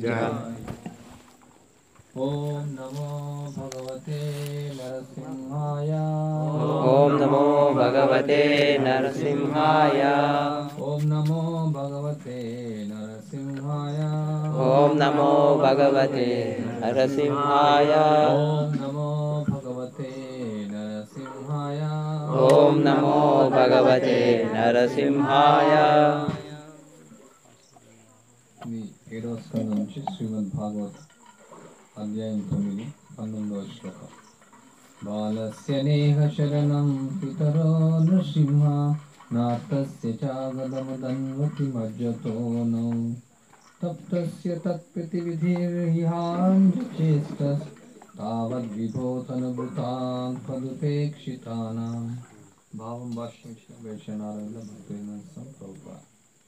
జయ ఓం నమో భగవతే నరసింహాయ ఓం నమో భగవతే నరసింహాయ ఓం నమో భగవతే నరసింహాయ ఓం నమో భగవతే నరసింహాయ ఓం నమో భగవతే నరసింహాయ ఓం నమో భగవతే నరసింహాయ ఇది ఏడవ స్కందం నుంచి శ్రీమద్ భాగవత్ అధ్యాయం తొమ్మిది పంతొమ్మిదవ శ్లోకం బాలస్య నేహ శరణం పితరో నృసింహ నాతస్య చాగదమదన్వతి మజ్జతో నౌ తప్తస్య తత్ప్రతివిధిర్హిహాంజచేష్టస్ తావద్విభూతనుభృతాన్ పదుపేక్షితానాం భావం భాష్యించిన వేషనారాయణ భక్తుల ప్రభుత్వ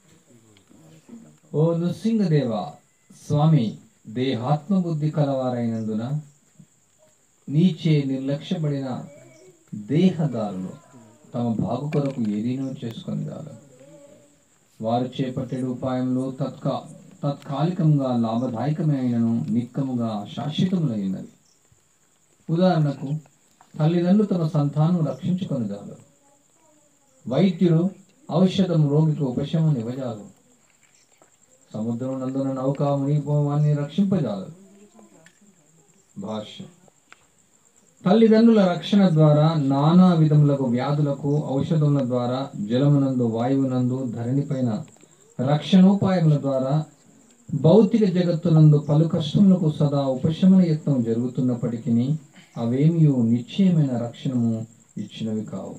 ఓ నృసింహదేవ స్వామి దేహాత్మ బుద్ధి కలవారైనందున నీచే నిర్లక్ష్యపడిన దేహదారులు తమ బాగు కొరకు ఏదీనో చేసుకొని రాదు వారు చేపట్టే ఉపాయంలో తత్కా తత్కాలికంగా లాభదాయకమైనను నిక్కముగా శాశ్వతములైనది ఉదాహరణకు తల్లిదండ్రులు తమ సంతానం రక్షించుకొని రాదు వైద్యుడు ఔషధం రోగికి ఉపశమనం ఇవ్వజాలు సముద్రం నందున నౌక మునిగిపోవాన్ని రక్షింపజాలదు భాష్య తల్లిదండ్రుల రక్షణ ద్వారా నానా విధములకు వ్యాధులకు ఔషధముల ద్వారా జలమునందు వాయువునందు ధరణిపైన రక్షణోపాయముల ద్వారా భౌతిక జగత్తునందు పలు కష్టములకు సదా ఉపశమన యత్నం జరుగుతున్నప్పటికీ అవేమీ నిశ్చయమైన రక్షణము ఇచ్చినవి కావు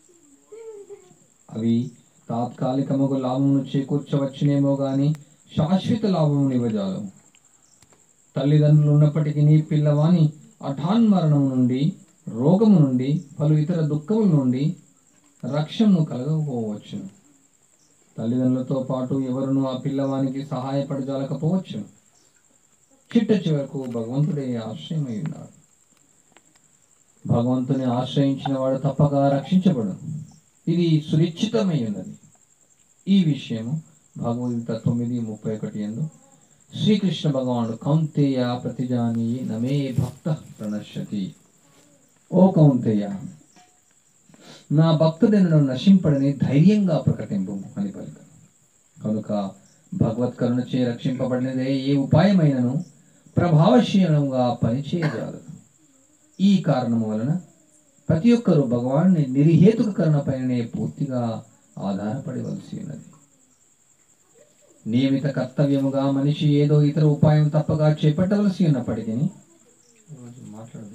అవి తాత్కాలికముగు లాభమును చేకూర్చవచ్చునేమో గాని శాశ్వత లాభమును ఇవ్వజాలము తల్లిదండ్రులు ఉన్నప్పటికీ పిల్లవాని అఠాన్మరణం నుండి రోగము నుండి పలు ఇతర దుఃఖముల నుండి రక్షణను కలగకపోవచ్చును తల్లిదండ్రులతో పాటు ఎవరును ఆ పిల్లవానికి సహాయపడజాలకపోవచ్చును చిట్ట చివరకు భగవంతుడే ఆశ్రయమై ఉన్నాడు భగవంతుని ఆశ్రయించిన వాడు తప్పక రక్షించబడు ఇది సునిశ్చితమై ఉన్నది ఈ విషయము భగవద్గీత తొమ్మిది ముప్పై ఒకటి ఎందు శ్రీకృష్ణ భగవానుడు కౌంతేయ ప్రతిజాని నమే భక్త ప్రణశ్యతి ఓ కౌంతేయ నా భక్తుడెనను నశింపడని ధైర్యంగా ప్రకటింపు అని పలిక కనుక భగవత్కరుణ చే రక్షింపబడినదే ఏ ఉపాయమైనను ప్రభావశీలంగా పనిచేయజాలదు ఈ కారణము వలన ప్రతి ఒక్కరూ భగవాన్ని నిర్హేతుక కరుణపైనే పూర్తిగా ఆధారపడవలసి ఉన్నది నియమిత కర్తవ్యముగా మనిషి ఏదో ఇతర ఉపాయం తప్పగా చేపట్టవలసి ఉన్నప్పటికీ రోజు మాట్లాడదు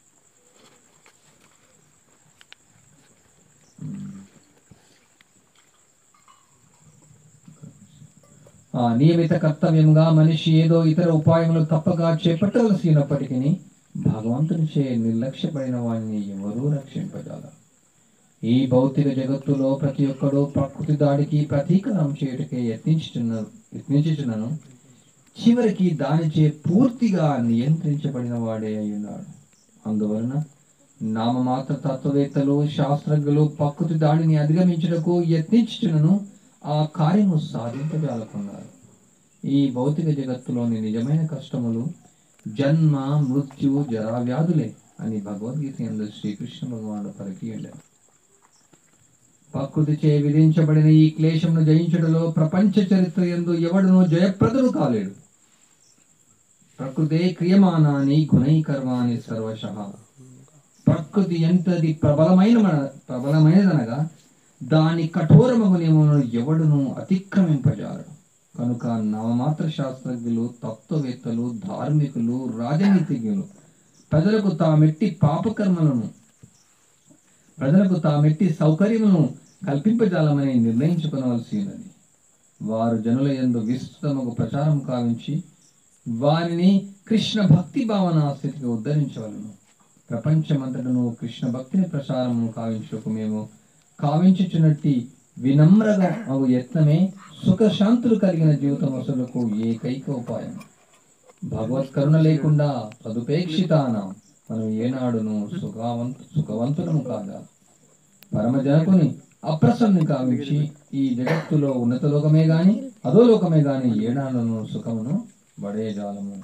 ఆ నియమిత కర్తవ్యంగా మనిషి ఏదో ఇతర ఉపాయములు తప్పగా చేపట్టవలసి ఉన్నప్పటికీ భగవంతుని చే నిర్లక్ష్యపడిన వాడిని ఎవరూ రక్షింపజాలరు ఈ భౌతిక జగత్తులో ప్రతి ఒక్కడు ప్రకృతి దాడికి ప్రతీకారం చేయుటకే యత్నించుచున్న యత్నించుచున్నను చివరికి దానిచే పూర్తిగా నియంత్రించబడిన వాడే అయి ఉన్నాడు అందువలన నామమాత్ర తత్వవేత్తలు శాస్త్రజ్ఞులు ప్రకృతి దాడిని అధిగమించుటకు యత్నించుచున్నను ఆ కార్యము సాధించగలుగుతున్నారు ఈ భౌతిక జగత్తులోని నిజమైన కష్టములు జన్మ మృత్యు జరా వ్యాధులే అని భగవద్గీత ఎందు శ్రీకృష్ణ భగవానుడు పలికి ఉండారు ప్రకృతి చే విధించబడిన ఈ క్లేశమును జయించుటలో ప్రపంచ చరిత్ర ఎందు ఎవడునూ జయప్రదుడు కాలేడు ప్రకృతే క్రియమానాని గుణైకర్మాని సర్వశ ప్రకృతి ఎంతది ప్రబలమైన ప్రబలమైనదనగా దాని కఠోరమగు నియమములను ఎవడును అతిక్రమింపజారు కనుక నవమాత్ర శాస్త్రజ్ఞులు తత్వవేత్తలు ధార్మికులు రాజనీతిజ్ఞులు ప్రజలకు తామెట్టి పాపకర్మలను ప్రజలకు తామెట్టి సౌకర్యమును కల్పింపజాలమని నిర్ణయించుకునవలసి ఉన్నది వారు జనుల యందు విస్తృతముకు ప్రచారం కావించి వారిని కృష్ణ భక్తి భావన స్థితికి ఉద్ధరించవలను ప్రపంచమంతటను కృష్ణ భక్తిని ప్రసారము కావించుటకు మేము కావించుచున్నట్టి వినమ్రగా అవు యత్నమే సుఖశాంతులు కలిగిన జీవితం అసలుకు ఏకైక ఉపాయం భగవత్ కరుణ లేకుండా తదుపేక్షితాన మనం ఏనాడును సుఖవంత సుఖవంతులము కాదా పరమజనకుని అప్రసన్ని కావించి ఈ జగత్తులో ఉన్నత లోకమే గాని అధో లోకమే గాని ఏనాడును సుఖమును బడే జాలము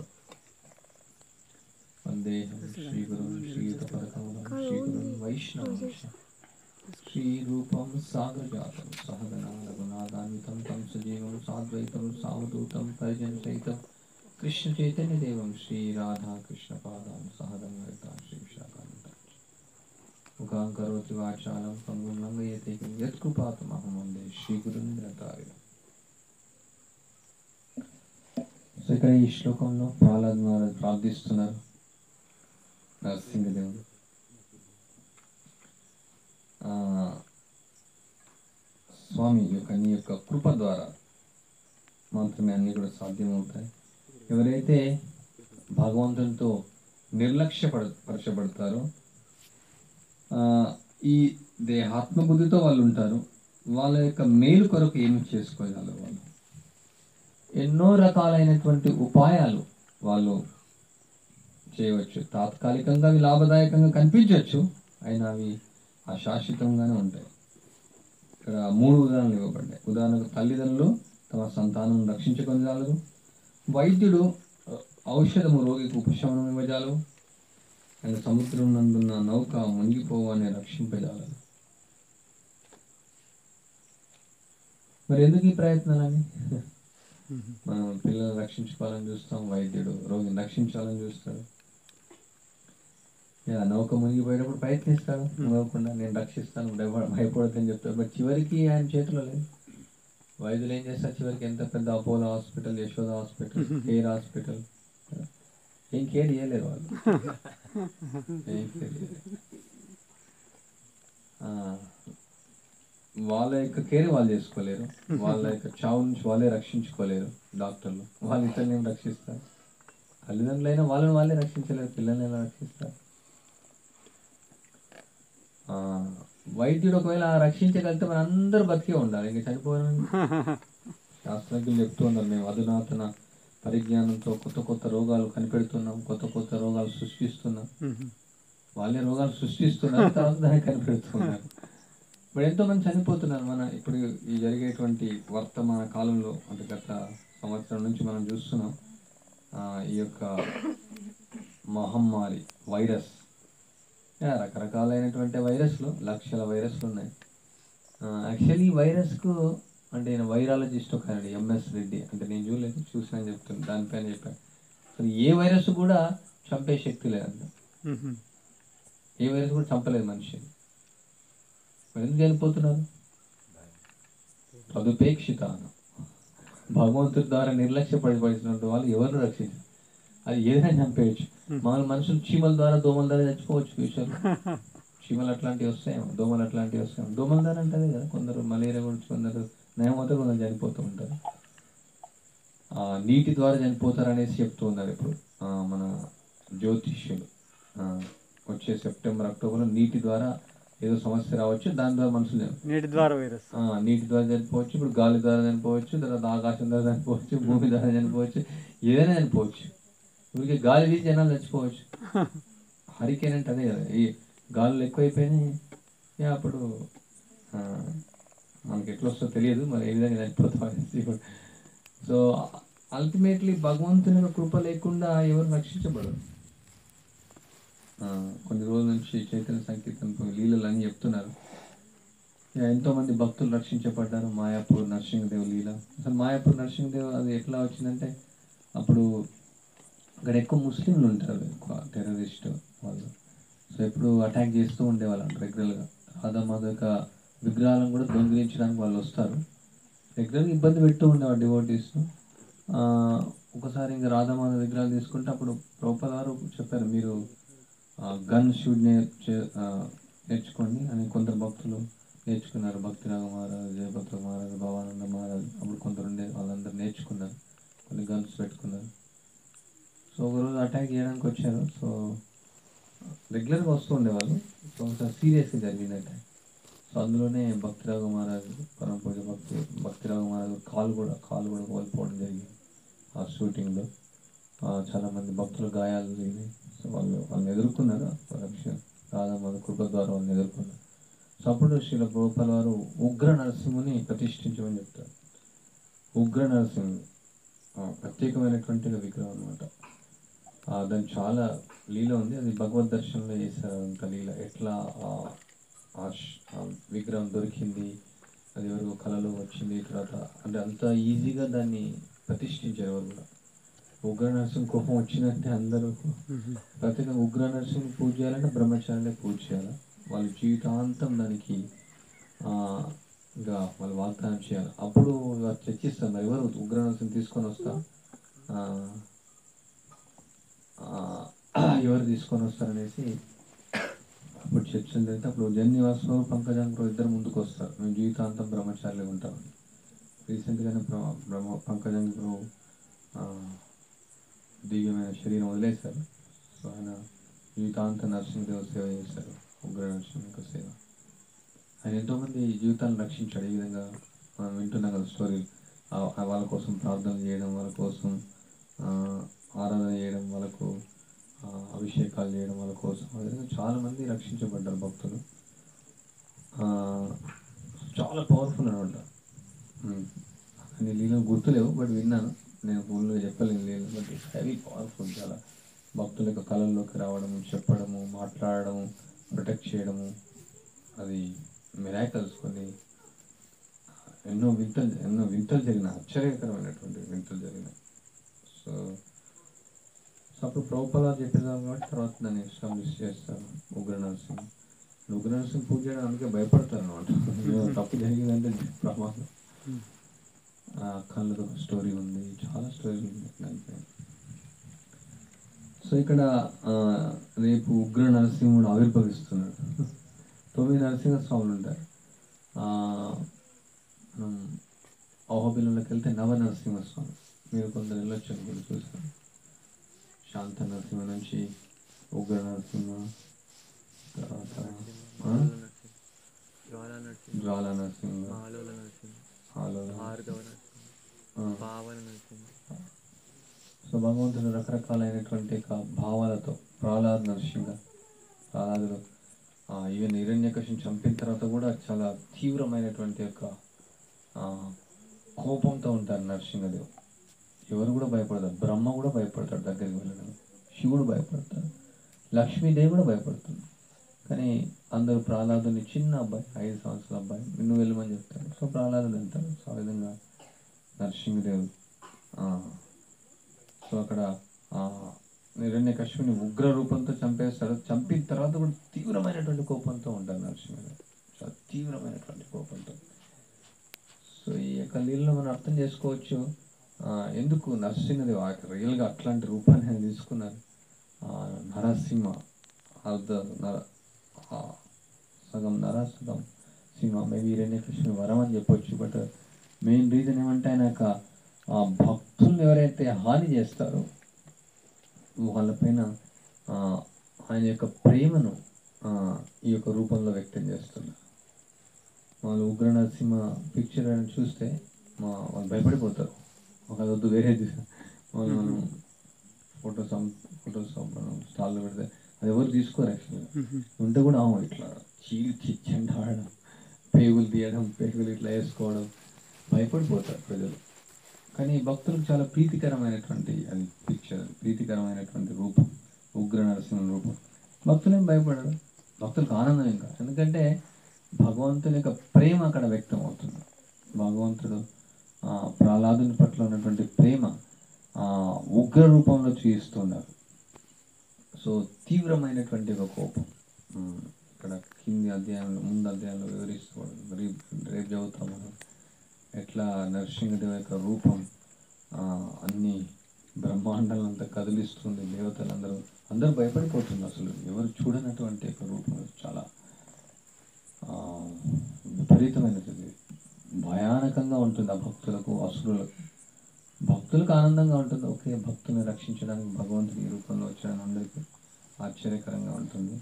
వందేహం శ్రీ గురు శ్రీయుతపరకమలం శ్రీ గురు వైష్ణవం శ్రీ రూపం సాగరజాతం సహగణ రఘునాథాన్వితం తం సజీవం సాద్వైతం సావధూతం పరిజన సహితం కృష్ణ చైతన్య దేవం శ్రీ రాధా కృష్ణ పాదాం సహగం శ్రీ విశాఖానందం ముఖాం కరోతి వాచాలం పంగుం లంగయతే యత్కృపాతమహం వందే శ్రీ గురుంద్రతారిణం సో ఇక్కడ ఈ శ్లోకంలో ప్రహ్లాద్ మహారాజ్ ప్రార్థిస్తున్నారు నరసింహదేవుడు ఆ, స్వామి యొక్క నీ యొక్క కృప ద్వారా మాత్రమే అన్నీ కూడా సాధ్యమవుతాయి ఎవరైతే భగవంతునితో నిర్లక్ష్యపడ పరచబడతారో ఆ, ఈ దేహాత్మబుద్ధితో వాళ్ళు ఉంటారు వాళ్ళ యొక్క మేలు కొరకు ఏమి చేసుకోగలరు వాళ్ళు ఎన్నో రకాలైనటువంటి ఉపాయాలు వాళ్ళు చేయవచ్చు తాత్కాలికంగా అవి లాభదాయకంగా కనిపించవచ్చు అయినా అవి అశాశ్వతంగానే ఉంటాయి ఇక్కడ మూడు ఉదాహరణలు ఇవ్వబడ్డాయి ఉదాహరణకు తల్లిదండ్రులు తమ సంతానం రక్షించుకొనజాలరు వైద్యుడు ఆ, ఔషధము రోగికి ఉపశమనం ఇవ్వజాలరు అండ్ సముద్రం నందున్న నౌక మునిగిపోవని రక్షింపజాలరు మరి ఎందుకు ఈ ప్రయత్నాలని మనం పిల్లల్ని రక్షించుకోవాలని చూస్తాం వైద్యుడు రోగిని రక్షించాలని చూస్తాడు ఇక నౌక మునిగిపోయేటప్పుడు ప్రయత్నిస్తాడు మునగకుండా నేను రక్షిస్తాను భయపడ భయపడద్దని చెప్తాడు బట్ చివరికి ఆయన చేతిలో లేదు వైద్యులు ఏం చేస్తారు చివరికి ఎంత పెద్ద Apollo hospital Yashoda hospital care hospital ఏం కేర్ చేయలేరు వాళ్ళు ఏం కేర్ చేయలేరు. ఆ, వాళ్ళ యొక్క కేర్ వాళ్ళు చేసుకోలేరు వాళ్ళ యొక్క చావు నుంచి వాళ్ళే రక్షించుకోలేరు డాక్టర్లు వాళ్ళు ఇతరులను ఏం రక్షిస్తారు తల్లిదండ్రులైనా వాళ్ళని వాళ్ళే రక్షించలేరు పిల్లల్ని ఎలా రక్షిస్తారు ఆ, వైద్యుడు ఒకవేళ రక్షించగలిగితే మన అందరూ బతికే ఉండాలి ఇంకా చనిపోవాలని శాస్త్రజ్ఞులు చెప్తూ ఉన్నారు మేము అధునాతన పరిజ్ఞానంతో కొత్త కొత్త రోగాలు కనిపెడుతున్నాం కొత్త కొత్త రోగాలు సృష్టిస్తున్నాం వాళ్ళే రోగాలు సృష్టిస్తున్నారు తర్వాత దాన్ని కనిపెడుతున్నారు ఇప్పుడు ఎంతో మంది చనిపోతున్నారు మన ఇప్పుడు ఈ జరిగేటువంటి వర్తమాన కాలంలో అంటే గత సంవత్సరం నుంచి మనం చూస్తున్నాం ఆ, ఈ యొక్క మహమ్మారి వైరస్ యా, రకరకాలైనటువంటి వైరస్లు లక్షల వైరస్లు ఉన్నాయి యాక్చువల్లీ ఈ వైరస్కు అంటే నేను వైరాలజిస్ట్ ఒక ఆయన ఎంఎస్ రెడ్డి అంటే నేను చూడలేదు చూసినా చెప్తాను దానిపైన చెప్పాను అసలు ఏ వైరస్ కూడా చంపే శక్తి లేదంట ఏ వైరస్ కూడా చంపలేదు మనిషిని మరి ఎందుకు చనిపోతున్నారు తదుపేక్షిత భగవంతుడి ద్వారా నిర్లక్ష్యపడిపడినటువంటి వాళ్ళు ఎవరు రక్షించారు అది ఏదైనా చంపేయచ్చు మామూలు మనుషులు చీమల ద్వారా దోమల ద్వారా చచ్చిపోవచ్చు ఫ్యూచర్లో చీమలు అట్లాంటివి వస్తాయేమో దోమలు అట్లాంటివి వస్తాయేమో దోమల ద్వారా అంటే కదా కొందరు మలేరియా గురించి కొందరు నయమవుతారు కొందరు చనిపోతూ ఉంటారు ఆ, నీటి ద్వారా చనిపోతారు అనేసి చెప్తూ ఉన్నారు ఇప్పుడు ఆ, మన జ్యోతిష్యులు ఆ, వచ్చే సెప్టెంబర్ అక్టోబర్లో నీటి ద్వారా ఏదో సమస్య రావచ్చు దాని ద్వారా మనుషులు చనిపోతారు. నీటి ద్వారా వైరస్ ఆ, నీటి ద్వారా చనిపోవచ్చు ఇప్పుడు గాలి ద్వారా చనిపోవచ్చు తర్వాత ఆకాశం ద్వారా చనిపోవచ్చు భూమి ద్వారా చనిపోవచ్చు ఏదైనా చనిపోవచ్చు ఊరికి గాలి వీసి జనాలు చచ్చిపోవచ్చు హరికేన్ అంటే అదే కదా ఈ గాలులు ఎక్కువైపోయినాయి ఇక అప్పుడు ఆ, మనకి ఎట్లా వస్తుందో తెలియదు మరి ఏ విధంగా చనిపోతాం అనేసి ఇప్పుడు సో అల్టిమేట్లీ భగవంతుని యొక్క కృప లేకుండా ఎవరు రక్షించబడరు ఆ, కొన్ని రోజుల నుంచి చైతన్య సంకీర్తన లీలలు అని చెప్తున్నారు ఇక ఎంతో మంది భక్తులు రక్షించబడ్డారు మాయాపూర్ నరసింహదేవ్ లీల అసలు మాయాపూర్ నరసింహదేవ్ అది ఎట్లా వచ్చిందంటే అప్పుడు అక్కడ ఎక్కువ ముస్లింలు ఉంటారు ఎక్కువ టెర్రరిస్ట్ వాళ్ళు సో ఎప్పుడు అటాక్ చేస్తూ ఉండేవాళ్ళు రెగ్యులర్గా రాధామాధవ్ యొక్క విగ్రహాలను కూడా దొంగిలించడానికి వాళ్ళు వస్తారు రెగ్యులర్గా ఇబ్బంది పెడుతూ ఉండేవాడు డివోటీస్ను ఒకసారి ఇంకా రాధామాధవ్ విగ్రహాలు తీసుకుంటే అప్పుడు ప్రభుపాద గారు చెప్పారు మీరు గన్ షూట్ నే చే- ఆ, నేర్చుకోండి అని కొందరు భక్తులు నేర్చుకున్నారు భక్తిరాగ మహారాజ్ జయభద్ర మహారాజ్ భవానంద మహారాజ్ అప్పుడు కొందరు ఉండే వాళ్ళందరూ నేర్చుకున్నారు కొన్ని గన్స్ పెట్టుకున్నారు సో ఒకరోజు అటాక్ చేయడానికి వచ్చారు సో రెగ్యులర్గా వస్తూ ఉండేవాళ్ళు సో ఒకసారి సీరియస్గా జరిగింది అటాక్ సో అందులోనే భక్తిరాగ మహారాజ్ పరమ పూజ భక్తి భక్తిరాగ మహారాజ్ కాలు కూడా కాలు కూడా కోల్పోవడం జరిగింది ఆ షూటింగ్లో చాలామంది భక్తులు గాయాలు జరిగినాయి సో వాళ్ళు వాళ్ళని ఎదుర్కొన్నారు రక్ష రాధమాధ కృప ద్వారా వాళ్ళని ఎదుర్కొన్నారు సో అప్పుడు శ్రీల గోపాల్ వారు ఉగ్ర నరసింహుని ప్రతిష్ఠించమని చెప్తారు ఉగ్ర నరసింహుని ఆ, ప్రత్యేకమైనటువంటి ఒక విగ్రహం అనమాట దాని చాలా లీల ఉంది అది భగవద్ దర్శనంలో చేశారు అంత లీల ఎట్లా ఆ- ఆ ష్- ఆ విగ్రహం దొరికింది అది ఎవరికో కళలో వచ్చింది తర్వాత అంటే అంత ఈజీగా దాన్ని ప్రతిష్ఠించారు ఎవరు కూడా ఉగ్ర నరసింహ కోపం వచ్చిందంటే అందరూ ప్రత్యేకంగా ఉగ్ర నరసింహ పూజ చేయాలంటే బ్రహ్మచారులే పూజ చేయాలి వాళ్ళ జీవితాంతం దానికి ఆ, ఇంకా వాళ్ళు వాగ్దానం చేయాలి అప్పుడు వారు చర్చిస్తారు మరి ఎవరు ఉగ్ర నరసింహ తీసుకొని వస్తా ఆ, ఆ, ఎవరు తీసుకొని వస్తారనేసి అప్పుడు చర్చ జరిగితే అప్పుడు జన్నివాసు పంకజాంగ్రో ఇద్దరు ముందుకు వస్తారు మేము జీవితాంతం బ్రహ్మచారులే ఉంటాం రీసెంట్గానే బ్రహ్మ బ్రహ్మ పంకజాంగ్రో దివ్యమైన శరీరం వదిలేశారు సో ఆయన జీవితాంతం నరసింహదేవ సేవ చేశారు ఉగ్ర నరసింహ యొక్క సేవ ఆయన ఎంతోమంది జీవితాలను రక్షించాడు ఈ విధంగా మనం వింటున్నాం కదా స్టోరీ వాళ్ళ కోసం ప్రార్థన చేయడం వాళ్ళ కోసం ఆ, ఆరాధన చేయడం వాళ్ళకు ఆ, అభిషేకాలు చేయడం వాళ్ళ కోసం ఆ విధంగా చాలా మంది రక్షించబడ్డారు భక్తులు ఆ, చాలా పవర్ఫుల్ అనమాట ఉమ్. అన్ని లీలలు గుర్తులేవు బట్ విన్నాను నేను ఫుల్గా చెప్పలేను లీలలు బట్ ఇట్స్ హెవీ పవర్ఫుల్ చాలా భక్తుల యొక్క కళల్లోకి రావడము చెప్పడము మాట్లాడడము ప్రొటెక్ట్ చేయడము అది మిరాకల్స్ కొన్ని ఎన్నో వింతలు ఎన్నో వింతలు జరిగిన ఆశ్చర్యకరమైనటువంటి వింతలు జరిగినాయి సో సో అప్పుడు ప్రభుపలా చెప్పేదాం కాబట్టి తర్వాత దాన్ని ఎస్టాబ్లిష్ చేస్తారు ఉగ్ర నరసింహ ఉగ్ర నరసింహ పూజ చేయడం అందుకే భయపడతారు అనమాట తప్పు జరిగిందంటే ప్రమాదం ఆ కళ్ళతో ఒక స్టోరీ ఉంది చాలా స్టోరీలు ఉన్నాయి దానిపై సో ఇక్కడ ఆ, రేపు ఉగ్ర నరసింహుడు ఆవిర్భవిస్తున్నాడు తొమ్మిది నరసింహ స్వాములు ఉంటారు ఆ, మనం అహోబిలంలోకి వెళ్తే నవ నరసింహస్వామి మీరు కొందరు వెళ్ళొచ్చు అనుకుంటే చూస్తాను శాంత నరసింహ నుంచి ఉగ్ర నరసింహ తర్వాత ఆ? జ్వాల నరసింహ జ్వాల నరసింహ ఆలోల నరసింహ ఆలో భార్గవ నరసింహ ఆ. పావన నరసింహ సో భగవంతుడు రకరకాలైనటువంటి యొక్క భావాలతో ప్రహ్లాద్ నరసింహ ప్రహ్లాదుడు ఆ, ఈవెన్ హిరణ్యకశిని చంపిన తర్వాత కూడా చాలా తీవ్రమైనటువంటి యొక్క ఆ, కోపంతో ఉంటారు నరసింహదేవ్ ఎవరు కూడా భయపడతారు బ్రహ్మ కూడా భయపడతాడు దగ్గరికి వెళ్ళడం శివుడు భయపడతాడు లక్ష్మీదేవి కూడా భయపడుతుంది కానీ అందరూ ప్రహ్లాదుని చిన్న అబ్బాయి ఐదు సంవత్సరాల అబ్బాయి నువ్వు వెళ్ళమని చెప్తాడు సో ప్రహ్లాదుడు వెళ్తాడు సో ఆ విధంగా నరసింహదేవుడు ఆ, సో అక్కడ ఆ నిరణ్య కశ్యపుని ఉగ్ర రూపంతో చంపేస్తాడు చంపిన తర్వాత కూడా తీవ్రమైనటువంటి కోపంతో ఉంటాడు నరసింహదేవుడు చాలా తీవ్రమైనటువంటి కోపంతో సో ఈ యొక్క లీలలో మనం అర్థం చేసుకోవచ్చు ఆ, ఎందుకు నరసింహదేవ్ రియల్గా అట్లాంటి రూపాన్ని ఆయన తీసుకున్నారు ఆ, నరసింహ అర్ధ నర ఆ, సగం నర సగం సింహ మేబీ హిరణ్యకృష్ణుని వరం అని చెప్పొచ్చు బట్ మెయిన్ రీజన్ ఏమంటే ఆయన యొక్క ఆ భక్తుల్ని ఎవరైతే హాని చేస్తారో వాళ్ళపైన ఆ, ఆయన యొక్క ప్రేమను ఆ, ఈ యొక్క రూపంలో వ్యక్తం చేస్తున్నారు వాళ్ళు ఉగ్ర నరసింహ పిక్చర్ అని చూస్తే మా వాళ్ళు భయపడిపోతారు ఒక వద్దు వేరే వాళ్ళు మనం ఫొటోస్ ఫొటోస్ మనం స్టాల్లో పెడితే అది ఎవరు తీసుకోరు యాక్చువల్గా ఉంటే కూడా అవును ఇట్లా చీల్చి చెండాడడం పేగులు తీయడం పేగులు ఇట్లా వేసుకోవడం భయపడిపోతారు ప్రజలు కానీ భక్తులకు చాలా ప్రీతికరమైనటువంటి అది పిక్చర్ ప్రీతికరమైనటువంటి రూపం ఉగ్ర నరసింహ రూపం భక్తులేం భయపడరు భక్తులకు ఆనందం ఇంకా ఎందుకంటే భగవంతుని యొక్క ప్రేమ అక్కడ వ్యక్తం అవుతుంది భగవంతుడు ఆ, ప్రహ్లాదుని పట్ల ఉన్నటువంటి ప్రేమ ఆ, ఉగ్ర రూపంలో చూపిస్తున్నారు సో తీవ్రమైనటువంటి ఒక కోపం ఉమ్, ఇక్కడ కింది అధ్యాయంలో ముందు అధ్యాయంలో వివరిస్తూ రేపు రేపు చదువుతాం మనం ఎట్లా నరసింహదేవ యొక్క రూపం ఆ, అన్ని బ్రహ్మాండాలంతా కదిలిస్తుంది దేవతలందరూ అందరూ భయపడిపోతున్నారు అసలు ఎవరు చూడనటువంటి యొక్క రూపం అది చాలా ఆ, విపరీతమైనది భయానకంగా ఉంటుంది ఆ భక్తులకు అసురులకు భక్తులకు ఆనందంగా ఉంటుంది ఓకే భక్తుల్ని రక్షించడానికి భగవంతుడి ఈ రూపంలో వచ్చాడని అందరికీ ఆశ్చర్యకరంగా ఉంటుంది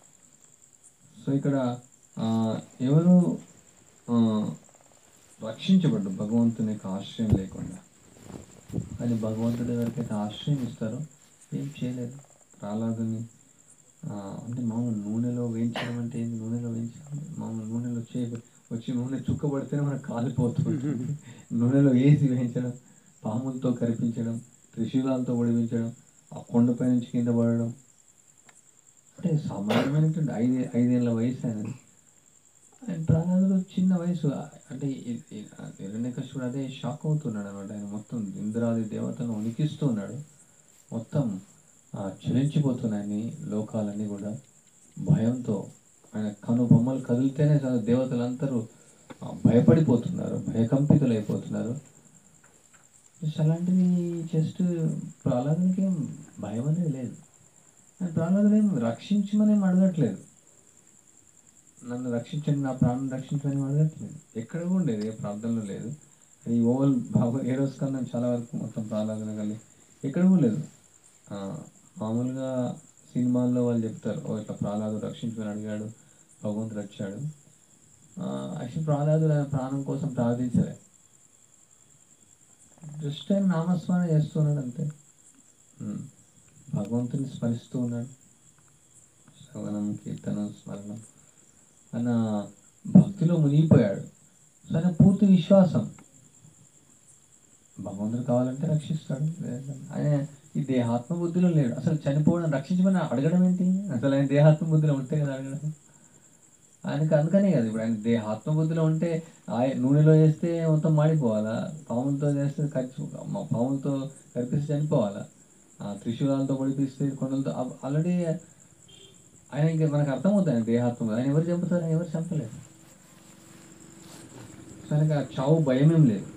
సో ఇక్కడ ఆ, ఎవరు ఆ, రక్షించబడ్డు భగవంతుని యొక్క ఆశ్రయం లేకుండా కానీ భగవంతుడు ఎవరికైతే ఆశ్రయం ఇస్తారో ఏం చేయలేదు ప్రహ్లాదుని ఆ, అంటే మామూలు నూనెలో వేయించడం అంటే ఏంది నూనెలో వేయించడం మామూలు నూనెలో వచ్చే వచ్చి నూనె చుక్క పడితేనే మనకు కాలిపోతుంది నూనెలో వేసి వేయించడం పాములతో కరిపించడం త్రిశూలాలతో ఒడిపించడం ఆ కొండపై నుంచి కింద పడడం అంటే సామాన్యమైనటువంటి ఐదు ఐదేళ్ల వయసు ఆయనది ఆయన ప్రహ్లాదుడు చిన్న వయసు అంటే హిరణ్యకశిపుడు అదే షాక్ అవుతున్నాడు అనమాట ఆయన మొత్తం ఇంద్రాది దేవతలను ఉనికిస్తూ ఉన్నాడు మొత్తం ఆ, చలించిపోతున్నాయని లోకాలన్నీ కూడా భయంతో ఆయన కను బొమ్మలు కదిలితేనే చాలు దేవతలందరూ ఆ, భయపడిపోతున్నారు భయకంపితులు అయిపోతున్నారు జస్ట్ అలాంటిది జస్ట్ ప్రహ్లాదునికి ఏం భయం అనేది లేదు ఆయన ప్రహ్లాదుడు ఏం రక్షించమని ఏం అడగట్లేదు నన్ను రక్షించండి నా ప్రాణం రక్షించమని ఏం అడగట్లేదు ఎక్కడ కూడా ఉండేది ఏ ప్రార్థనలో లేదు ఈ ఓవల్ బాబు ఏ రోజు కన్నా చాలా వరకు మొత్తం ప్రార్థన కలిగి ఎక్కడ కూడా లేదు ఆ, మామూలుగా సినిమాల్లో వాళ్ళు చెప్తారు ఓ ఇట్లా ప్రహ్లాదు రక్షించమని అడిగాడు భగవంతుడు వచ్చాడు యాక్చువల్ ప్రహ్లాదుడు ఆయన ప్రాణం కోసం ప్రార్థించలే జస్ట్ ఆయన నామస్మరణ చేస్తున్నాడు అంతే ఉమ్. భగవంతుని స్మరిస్తూ ఉన్నాడు శ్రవణం కీర్తనం స్మరణం ఆయన భక్తిలో మునిగిపోయాడు సో ఆయన పూర్తి విశ్వాసం భగవంతుడు కావాలంటే రక్షిస్తాడు లేదంటే ఆయన ఈ దేహాత్మ బుద్ధిలో లేడు అసలు చనిపోవడం రక్షించమని అడగడం ఏంటి అసలు ఆయన దేహాత్మ బుద్ధిలో ఉంటే కదా అడగడం ఆయనకి అందుకనే కదా ఇప్పుడు ఆయన దేహాత్మ బుద్ధిలో ఉంటే ఆయ నూనెలో వేస్తే మొత్తం మాడిపోవాలా పాములతో చేస్తే ఖర్చు మ- పాములతో కరిపిస్తే చనిపోవాలా ఆ త్రిశూలాలతో పొడిపిస్తే కొండలతో ఆల్రెడీ ఆయన ఇంకా మనకు అర్థమవుతుంది ఆయన దేహాత్మ బుద్ధి. ఆయన ఎవరు చంపుతారు ఆయన ఎవరు చంపలేరు సో ఆయనకి ఆ చావు భయం ఏం లేదు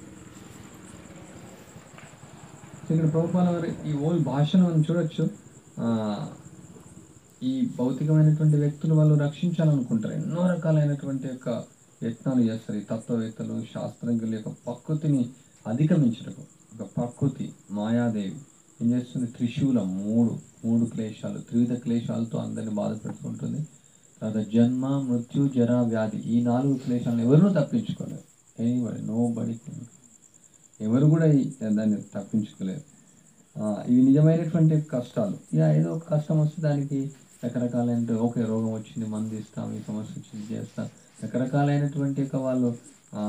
సో ఇక్కడ ప్రభుపాల వారి ఈ ఓల్ భాషను మనం చూడొచ్చు ఆ, ఈ భౌతికమైనటువంటి వ్యక్తులు వాళ్ళు రక్షించాలనుకుంటారు ఎన్నో రకాలైనటువంటి యొక్క యత్నాలు చేస్తారు ఈ తత్వవేత్తలు శాస్త్రజ్ఞుల యొక్క ప్రకృతిని అధిగమించటకు ఒక ప్రకృతి మాయాదేవి ఏం చేస్తుంది త్రిశూలం మూడు మూడు క్లేశాలు త్రివిధ క్లేశాలతో అందరిని బాధ పెడుతుంటుంది తర్వాత జన్మ మృత్యు జర వ్యాధి ఈ నాలుగు క్లేశాలను ఎవరినూ తప్పించుకోలేరు ఎనీబడి నో బడి ఎవరు కూడా ఈ దాన్ని తప్పించుకోలేరు ఆ, ఇవి నిజమైనటువంటి కష్టాలు ఇక ఏదో ఒక కష్టం వస్తే దానికి రకరకాలైన ఓకే రోగం వచ్చింది మందు ఇస్తాం ఈ సమస్య వచ్చింది ఇది చేస్తాం రకరకాలైనటువంటి యొక్క వాళ్ళు ఆ,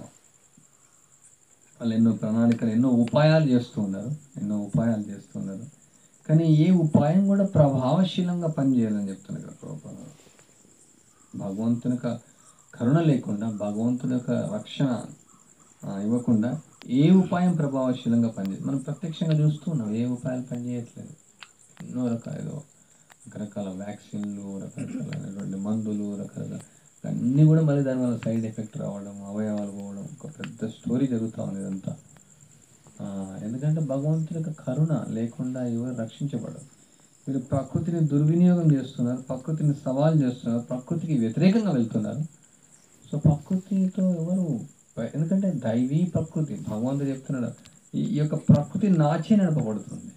వాళ్ళు ఎన్నో ప్రణాళికలు ఎన్నో ఉపాయాలు చేస్తూ ఉన్నారు ఎన్నో ఉపాయాలు చేస్తూ ఉన్నారు కానీ ఏ ఉపాయం కూడా ప్రభావశీలంగా పనిచేయాలని చెప్తున్నారు ఇక్కడ ప్రభుపాద వారు. భగవంతుని యొక్క కరుణ లేకుండా భగవంతుని యొక్క రక్షణ ఆ, ఇవ్వకుండా ఏ ఉపాయం ప్రభావశీలంగా పనిచేయదు మనం ప్రత్యక్షంగా చూస్తూ ఉన్నాం ఏ ఉపాయాలు పనిచేయట్లేదు ఎన్నో రకాలు రకరకాల వ్యాక్సిన్లు రకరకాలైనటువంటి మందులు రకరకాల అన్నీ కూడా మళ్ళీ దానివల్ల సైడ్ ఎఫెక్ట్ రావడం అవయవాలు పోవడం ఒక పెద్ద స్టోరీ జరుగుతూ ఉంది ఇదంతా ఆ, ఎందుకంటే భగవంతుని యొక్క కరుణ లేకుండా ఎవరు రక్షించబడరు మీరు ప్రకృతిని దుర్వినియోగం చేస్తున్నారు ప్రకృతిని సవాల్ చేస్తున్నారు ప్రకృతికి వ్యతిరేకంగా వెళ్తున్నారు సో ప్రకృతితో ఎవరు ఎందుకంటే దైవీ ప్రకృతి భగవంతుడు చెప్తున్నాడు ఈ ఈ యొక్క ప్రకృతి నాచే నడపబడుతుంది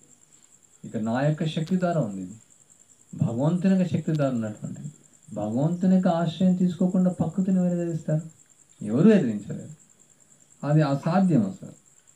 ఇక నా యొక్క శక్తి ద్వారా ఉంది ఇది భగవంతుని యొక్క శక్తి ద్వారా ఉన్నటువంటిది భగవంతుని యొక్క ఆశ్రయం తీసుకోకుండా ప్రకృతిని ఎవరు ఎదిరిస్తారు ఎవరు ఎదిరించలేరు అది అసాధ్యం అసలు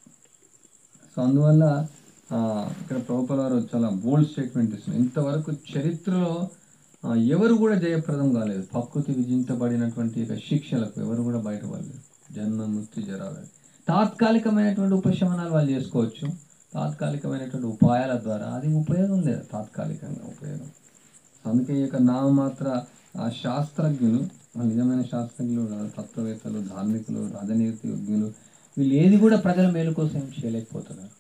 సో అందువల్ల ఆ, ఇక్కడ ప్రభుపాల వారు చాలా బోల్డ్ స్టేట్మెంట్ ఇస్తున్నారు ఇంతవరకు చరిత్రలో ఆ, ఎవరు కూడా జయప్రదం కాలేదు ప్రకృతి విధించబడినటువంటి యొక్క శిక్షలకు ఎవరు కూడా బయటపడలేదు జన్మ మృత్యు జరాలు తాత్కాలికమైనటువంటి ఉపశమనాలు వాళ్ళు చేసుకోవచ్చు తాత్కాలికమైనటువంటి ఉపాయాల ద్వారా అది ఉపయోగం లేదు తాత్కాలికంగా ఉపయోగం అందుకే ఈ యొక్క నామమాత్ర ఆ శాస్త్రజ్ఞులు ఆ నిజమైన శాస్త్రజ్ఞులు తత్వవేత్తలు ధార్మికులు రాజనీతి విజ్ఞులు వీళ్ళు ఏది కూడా ప్రజల మేలు కోసం ఏం చేయలేకపోతున్నారు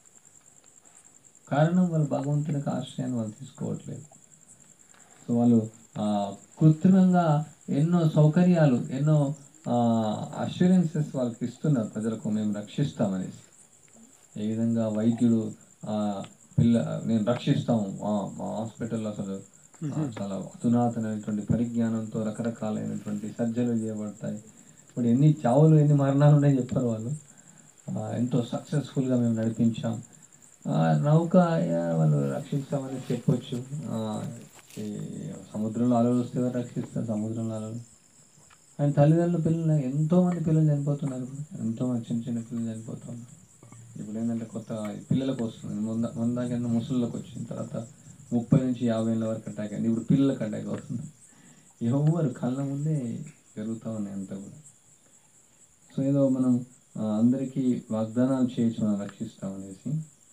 కారణం వాళ్ళు భగవంతుని యొక్క ఆశ్రయాన్ని వాళ్ళు తీసుకోవట్లేదు సో వాళ్ళు ఆ, కృత్రిమంగా ఎన్నో సౌకర్యాలు ఎన్నో అష్యూరెన్సెస్ వాళ్ళకి ఇస్తున్నారు ప్రజలకు మేము రక్షిస్తామనేసి ఏ విధంగా వైద్యుడు ఆ, పిల్ల నేను రక్షిస్తాము ఆ, మా హాస్పిటల్లో అసలు ఆ, చాలా అధునాతనమైనటువంటి పరిజ్ఞానంతో రకరకాలైనటువంటి సర్జరీలు చేయబడతాయి ఇప్పుడు ఎన్ని చావులు ఎన్ని మరణాలు ఉన్నాయని చెప్పారు వాళ్ళు ఆ, ఎంతో సక్సెస్ఫుల్గా మేము నడిపించాం ఆ, నౌక యా, వాళ్ళు రక్షిస్తామని చెప్పొచ్చు ఆ, ఈ సముద్రంలో అలలు వస్తే ఎవరు రక్షిస్తారు సముద్రంలో అలలు ఆయన తల్లిదండ్రుల పిల్లలు ఎంతో మంది పిల్లలు చనిపోతున్నారు ఇప్పుడు ఎంతో మంది చిన్న చిన్న పిల్లలు చనిపోతున్నారు ఇప్పుడు ఏంటంటే కొత్త పిల్లలకు వస్తుంది ముంద ముందాకన్నా ముసళ్ళకి వచ్చిన తర్వాత ముప్పై నుంచి యాభై ఏళ్ళ వరకు అటాక్ అయింది ఇప్పుడు పిల్లలకు అటాక్ అవుతుంది ఎవరు కళ్ళ ముందే జరుగుతూ ఉన్నాయి అంతా కూడా సో ఏదో మనం ఆ, అందరికీ వాగ్దానాలు చేయొచ్చు మనం రక్షిస్తామనేసి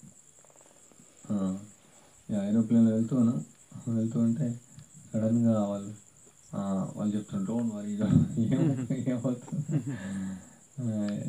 ఏరోప్లేన్లో వెళ్తూ ఉన్నాం వెళ్తూ ఉంటే సడన్గా వాళ్ళు ఆ, వాళ్ళు చెప్తున్నారు డోంట్ వరీ ఏమవుతుంది ఆ,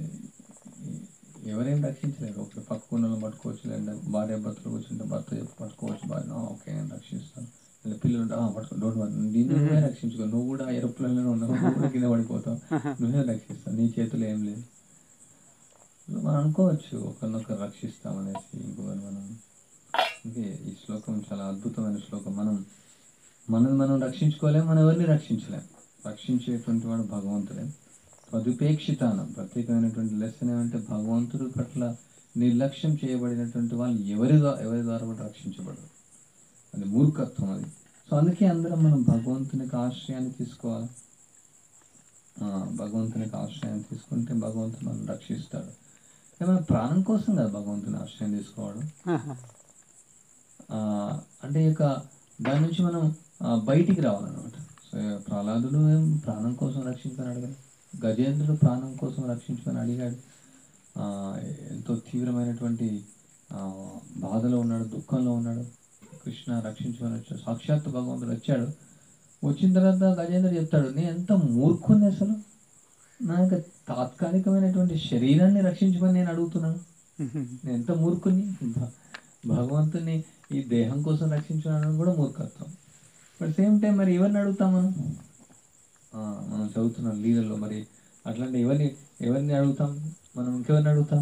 ఎవరేం రక్షించలేరు ఒకటి పక్కకున్న వాళ్ళని పట్టుకోవచ్చు లేదా భార్య భర్తలు కూర్చుంటే భర్త చెప్పి పట్టుకోవచ్చు భార్య "ఆ, ఓకే నేను రక్షిస్తాను లేదా పిల్లలు ఉంటే, "ఆ, పట్టుకో డోంట్ వరీ దీన్ని నువ్వే రక్షించుకో నువ్వు కూడా ఏరోప్లేన్లో ఉన్నావు నువ్వు కూడా కింద పడిపోతావు నువ్వే రక్షిస్తావు నీ చేతిలో ఏం లేదు మనం అనుకోవచ్చు ఒకరినొకరు రక్షిస్తామనేసి ఇంకొకరు మనం ఇంకే ఈ శ్లోకం చాలా అద్భుతమైన శ్లోకం మనం మనల్ని మనం రక్షించుకోలేం మనం ఎవరిని రక్షించలేం రక్షించేటువంటి వాడు భగవంతుడే తదుపేక్షితాన ప్రత్యేకమైనటువంటి లెసన్ ఏమంటే భగవంతుడి పట్ల నిర్లక్ష్యం చేయబడినటువంటి వాళ్ళు ఎవరి ద్వా- ఎవరి ద్వారా కూడా రక్షించబడరు అది మూర్ఖత్వం అది సో అందుకే అందరం మనం భగవంతునికి ఆశ్రయాన్ని తీసుకోవాలి ఆ, భగవంతునికి ఆశ్రయాన్ని తీసుకుంటే భగవంతుడు మనం రక్షిస్తాడు ఏమైనా ప్రాణం కోసం కదా భగవంతుని ఆశ్రయం తీసుకోవడం ఆ, అంటే ఇక దాని నుంచి మనం ఆ, బయటికి రావాలన్నమాట సో ప్రహ్లాదుడు ఏం ప్రాణం కోసం రక్షించని అడిగాడు గజేంద్రుడు ప్రాణం కోసం రక్షించుకొని అడిగాడు ఆ, ఎంతో తీవ్రమైనటువంటి ఆ, బాధలో ఉన్నాడు దుఃఖంలో ఉన్నాడు కృష్ణ రక్షించుకొని వచ్చాడు సాక్షాత్ భగవంతుడు వచ్చాడు వచ్చిన తర్వాత గజేంద్రుడు చెప్తాడు నేను ఎంత మూర్ఖుని అసలు నా యొక్క తాత్కాలికమైనటువంటి శరీరాన్ని రక్షించమని నేను అడుగుతున్నాను నేను ఎంత మూర్ఖుని భ- భగవంతుని ఈ దేహం కోసం రక్షించడం కూడా మూర్ఖత్వం బట్ సేమ్ టైం మరి ఎవరిని అడుగుతాం మనం ఆ, మనం చదువుతున్నాం లీలలో మరి అట్లాంటి ఎవరిని ఎవరిని అడుగుతాం మనం ఇంకెవరిని అడుగుతాం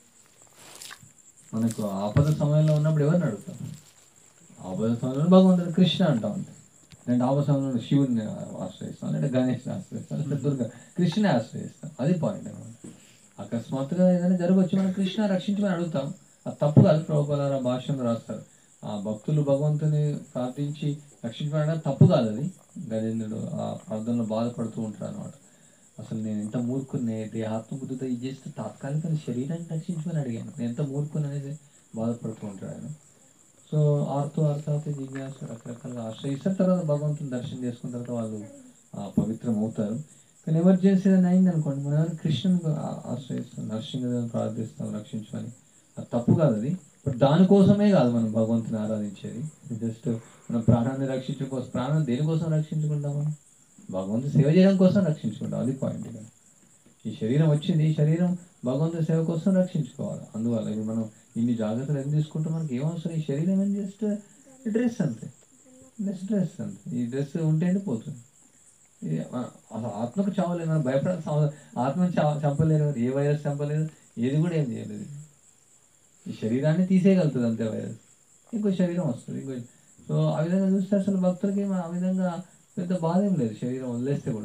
మనకు ఆపద సమయంలో ఉన్నప్పుడు ఎవరిని అడుగుతాం ఆపద సమయంలో భగవంతుడు కృష్ణ అంటాం అంతే నేను ఆపద సమయంలో శివుని ఆశ్రయిస్తాం అంటే గణేష్ని ఆశ్రయిస్తాం అంటే దుర్గా కృష్ణని ఆశ్రయిస్తాం అది పాయింట్ అనమాట అకస్మాత్తుగా ఏదైనా జరగవచ్చు మనం కృష్ణ రక్షించమని అడుగుతాం అది తప్పు కాదు ప్రభుపాల భాషను రాస్తారు ఆ భక్తులు భగవంతుని ప్రార్థించి రక్షించమని అడగడం తప్పు కాదు అది గజేంద్రుడు ఆ ప్రార్థనలో బాధపడుతూ ఉంటాడు అనమాట అసలు నేను ఎంత మూర్ఖుని దేహాత్మ బుద్ధితో ఇది చేస్తే తాత్కాలిక శరీరాన్ని రక్షించమని అడిగాను నేను ఎంత మూర్ఖుని అనేది బాధపడుతూ ఉంటాడు ఆయన సో ఆరుతూ ఆరుతాతే జిజ్ఞాస రకరకాలుగా ఆశ్రయిస్తారు తర్వాత భగవంతుని దర్శనం చేసుకున్న తర్వాత వాళ్ళు ఆ, పవిత్రం అవుతారు కానీ ఎమర్జెన్సీ ఏదైనా అయింది అనుకోండి మనం ఎవరైనా కృష్ణుని ఆ- ఆశ్రయిస్తాం నరసింహదేవుని ప్రార్థిస్తాం రక్షించమని అది తప్పు కాదు అది బట్ దానికోసమే కాదు మనం భగవంతుని ఆరాధించేది జస్ట్ మన ప్రాణాన్ని రక్షించడం కోసం ప్రాణం దేనికోసం రక్షించుకుంటాం మనం భగవంతుని సేవ చేయడం కోసం రక్షించుకుంటాం అది పాయింట్ ఇక్కడ ఈ శరీరం వచ్చింది ఈ శరీరం భగవంతుని సేవ కోసం రక్షించుకోవాలి అందువల్ల ఇప్పుడు మనం ఇన్ని జాగ్రత్తలు ఎందుకు తీసుకుంటే మనకి ఏమవసరం ఈ శరీరం ఏం జస్ట్ డ్రెస్ అంతే జస్ట్ డ్రెస్ అంతే ఈ డ్రెస్ ఉంటే పోతుంది ఇది మన- అసలు ఆత్మకు చావలేదు మనం భయపడాల్సిన అవసరం ఆత్మను చా చంపలేరు ఏ వైరస్ చంపలేదు ఏది కూడా ఏం చేయలేదు ఈ శరీరాన్ని తీసేయగలుగుతుంది అంతే వైరస్ ఇంకో శరీరం వస్తుంది ఇంకో సో ఆ విధంగా చూస్తే అసలు భక్తులకి ఆ విధంగా పెద్ద బాధ ఏం లేదు శరీరం వదిలేస్తే కూడా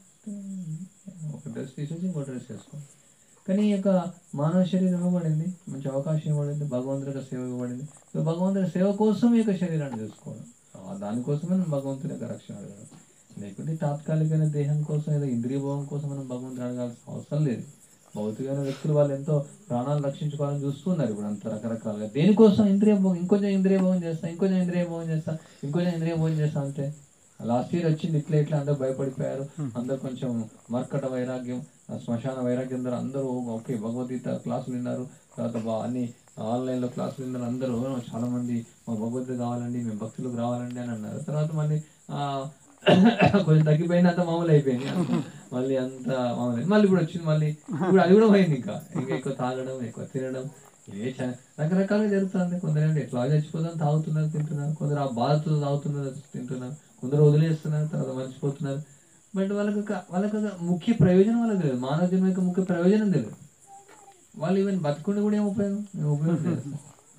ఒక డ్రెస్ తీసేసి ఇంకో డ్రెస్ వేసుకోండి కానీ ఈ యొక్క మానవ శరీరం ఇవ్వబడింది మంచి అవకాశం ఇవ్వబడింది భగవంతుడి యొక్క సేవ ఇవ్వబడింది సో భగవంతుడి సేవ కోసం ఈ యొక్క శరీరాన్ని చూసుకోవడం ఆ దానికోసమే మనం భగవంతుడి యొక్క రక్షణ అడగడం లేకుంటే తాత్కాలికమైన దేహం కోసం ఏదో ఇంద్రియ భోగం కోసం మనం భగవంతుని అడగాల్సిన అవసరం లేదు భౌతికమైన వ్యక్తులు వాళ్ళు ఎంతో ప్రాణాలు రక్షించుకోవాలని చూస్తున్నారు ఇప్పుడు అంత రకరకాలుగా దేనికోసం ఇంద్రియ భోగం ఇంకొంచెం ఇంద్రియ భోగం చేస్తా ఇంకొంచెం ఇంద్రియ భోగం చేస్తా ఇంకొంచెం ఇంద్రియ భోగం చేస్తా అంతే లాస్ట్ ఇయర్ వచ్చింది ఇట్లా ఇట్లా అందరూ భయపడిపోయారు అందరూ కొంచెం మర్కట వైరాగ్యం ఆ శ్మశాన వైరాగ్యం ద్వారా అందరూ ఓకే భగవద్గీత క్లాసులు విన్నారు తర్వాత బా- అన్ని ఆన్లైన్లో క్లాసులు విన్నారు అందరూ చాలా మంది మా భగవద్గీత కావాలండి మేము భక్తులకు రావాలండి అని అన్నారు తర్వాత మళ్ళీ ఆ, కొంచెం తగ్గిపోయినంత మామూలు అయిపోయింది మళ్ళీ అంత మామూలు అయింది. మళ్ళీ ఇప్పుడు వచ్చింది మళ్ళీ ఇప్పుడు అది కూడా పోయింది ఇంకా ఇంకా ఎక్కువ తాగడం ఎక్కువ తినడం ఇవే చా- రకరకాలుగా జరుగుతుంది కొందరు ఏంటి ఎట్లా చచ్చిపోతాం తాగుతున్నారు తింటున్నారు కొందరు ఆ బాధతో తాగుతున్నారు తింటున్నారు కొందరు వదిలేస్తున్నారు తర్వాత మర్చిపోతున్నారు బట్ వాళ్ళకి ఒక- వాళ్ళకి ఒక ముఖ్య ప్రయోజనం వాళ్ళకి తెలియదు మానవ జన్మ యొక్క ముఖ్య ప్రయోజనం తెలియదు వాళ్ళు ఈవెన్ బతుకుండి కూడా ఏం ఉపయోగం ఏం ఉపయోగం లేదు అసలు.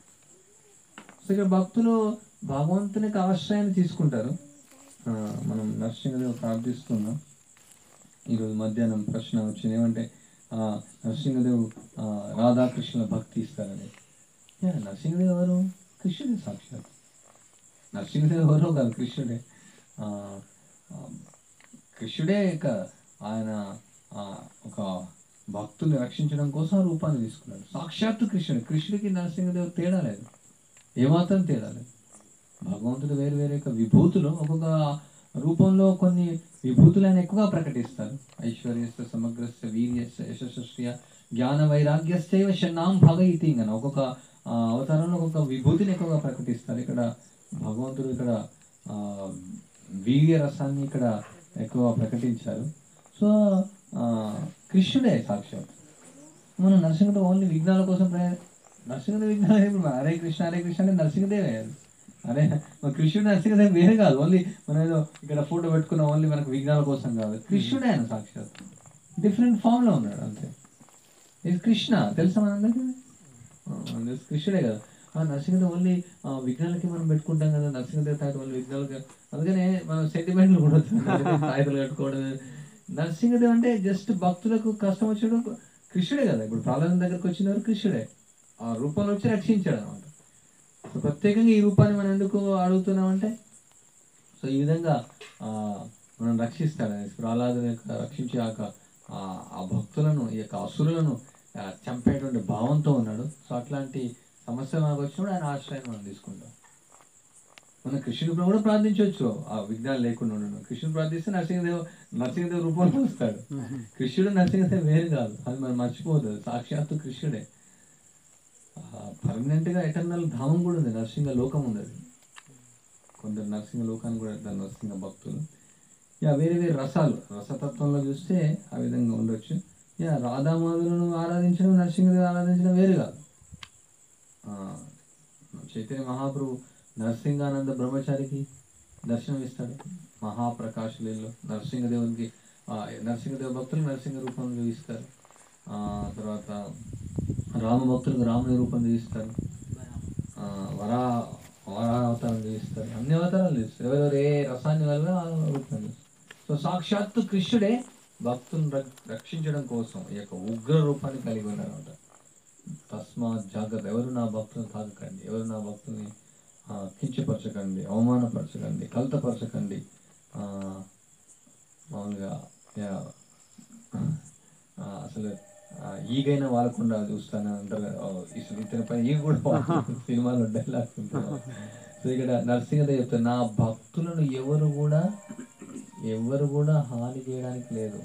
సో ఇక్కడ భక్తులు భగవంతునికి ఆశ్రయాన్ని తీసుకుంటారు ఆ, మనం నరసింహదేవ్ ప్రార్థిస్తున్నాం ఈరోజు మధ్యాహ్నం ప్రశ్న వచ్చింది ఏమంటే ఆ, నరసింహదేవ్ ఆ, రాధాకృష్ణుల భక్తి ఇస్తారని యా, నరసింహదేవ్ ఎవరు కృష్ణుడే సాక్షాత్ నరసింహదేవ్ ఎవరో కాదు కృష్ణుడే ఆ, ఆ, కృష్ణుడే ఇక ఆయన ఆ, ఒక భక్తుల్ని రక్షించడం కోసం ఆ రూపాన్ని తీసుకున్నాడు సాక్షాత్తు కృష్ణుడు కృష్ణుడికి నరసింహదేవ్ తేడా లేదు ఏమాత్రం తేడా లేదు భగవంతుడు వేరు వేరు యొక్క విభూతులు ఒక్కొక్క రూపంలో కొన్ని విభూతులను ఎక్కువగా ప్రకటిస్తారు ఐశ్వర్యస్య సమగ్రస్య వీర్యస్య యశస్య జ్ఞాన వైరాగ్యస్థైవ షన్నాం భగయితి అని ఒక్కొక్క ఆ, అవతారంలో ఒక్కొక్క విభూతిని ఎక్కువగా ప్రకటిస్తారు ఇక్కడ భగవంతుడు ఇక్కడ ఆ, వీర్య రసాన్ని ఇక్కడ ఎక్కువ ప్రకటించారు సో ఆ, కృష్ణుడే సాక్షాత్ మనం నరసింహుడు ఓన్లీ విఘ్నాల కోసం ప్రయ నరసింహుడు విఘ్నాలు ఏమి ఉండవు. హరే కృష్ణ హరే కృష్ణ అంటే నరసింహదేవే అది. అరే మన కృష్ణుడు నరసింహదేవి వేరే కాదు ఓన్లీ మనం ఏదో ఇక్కడ ఫోటో పెట్టుకున్న ఓన్లీ మనకు విఘ్నాల కోసం కాదు కృష్ణుడే ఆయన సాక్షాత్ డిఫరెంట్ ఫామ్ లో ఉన్నాడు అంతే ఇది కృష్ణ తెలుసా మనందరికీ ఆ, మనకు తెలుసు కృష్ణుడే కదా ఆ నరసింహదేవి ఓన్లీ ఆ, విఘ్నాలకి మనం పెట్టుకుంటాం కదా నరసింహదేవి తాటి ఓన్లీ విఘ్నాలకి అందుకనే మనం సెంటిమెంట్లు కూడా తాయితలు కట్టుకోవడం నరసింహదేవి అంటే జస్ట్ భక్తులకు కష్టం వచ్చాడు కృష్ణుడే కదా ఇప్పుడు ప్రాణం దగ్గరకు వచ్చినవారు కృష్ణుడే ఆ రూపంలో వచ్చి రక్షించాడు అనమాట సో ప్రత్యేకంగా ఈ రూపాన్ని మనం ఎందుకు అడుగుతున్నామంటే సో ఈ విధంగా ఆ, మనం రక్షిస్తాడు ఆయన ప్రహ్లాదుని యొక్క రక్షించే ఆ యొక్క ఆ ఆ భక్తులను ఈ యొక్క అసురులను ఆ, చంపేటువంటి భావంతో ఉన్నాడు సో అట్లాంటి సమస్య మనకు వచ్చినప్పుడు ఆయన ఆశ్రయం మనం తీసుకుంటాం మనం కృష్ణుడు కూడా ప్రార్థించవచ్చు ఆ విఘ్నాలు లేకుండా ఉండడం కృష్ణుడు ప్రార్థిస్తే నరసింహదేవ్ నరసింహదేవ్ రూపంలో వస్తాడు కృష్ణుడు నరసింహదేవ్ వేరు కాదు అది మనం మర్చిపోదు సాక్షాత్తు కృష్ణుడే పర్మనెంట్ గా ఎటర్నల్ ధామం కూడా ఉంది నరసింహ లోకం ఉంది అది కొందరు నరసింహ లోకాన్ని కూడా వెళ్తారు నరసింహ భక్తులు యా వేరే వేరే రసాలు రసతత్వంలో చూస్తే ఆ విధంగా ఉండొచ్చు యా రాధామాధులను ఆరాధించడం నరసింహదేవి ఆరాధించడం వేరు కాదు ఆ, చైతన్య మహాప్రభు నరసింహానంద బ్రహ్మచారికి దర్శనం ఇస్తాడు మహాప్రకాశులలో నరసింహదేవునికి ఆ, నరసింహదేవ భక్తులు నరసింహ రూపంలో చూపిస్తారు ఆ, తర్వాత రామ భక్తులకు రాముని రూపం చూపిస్తారు ఆ, వరా వరా అవతారం చూపిస్తారు అన్ని అవతారాలు చూపిస్తారు ఎవరెవరు ఏ రసాన్ని వల్ల ఆ రూపం చూపిస్తారు సో సాక్షాత్తు కృష్ణుడే భక్తులను రక్- రక్షించడం కోసం ఈ యొక్క ఉగ్ర రూపాన్ని కలిగి ఉన్నాడు అనమాట తస్మాత్ జాగ్రత్త ఎవరు నా భక్తులను తాకకండి ఎవరు నా భక్తుల్ని ఆ, కించపరచకండి అవమానపరచకండి కలతపరచకండి ఆ, మామూలుగా యా, ఆ, అసలు ఆ, ఈగైనా వాడకుండా చూస్తాను అంటారు కదా, ఓ, ఇసలు ఇతని పైన ఈగ కూడా వాడుతుంది. సినిమాలో డైలాగ్ ఉంటుంది సో ఇక్కడ నరసింహదేవ్ చెప్తారు నా భక్తులను ఎవరు కూడా ఎవరు కూడా హాని చేయడానికి లేదు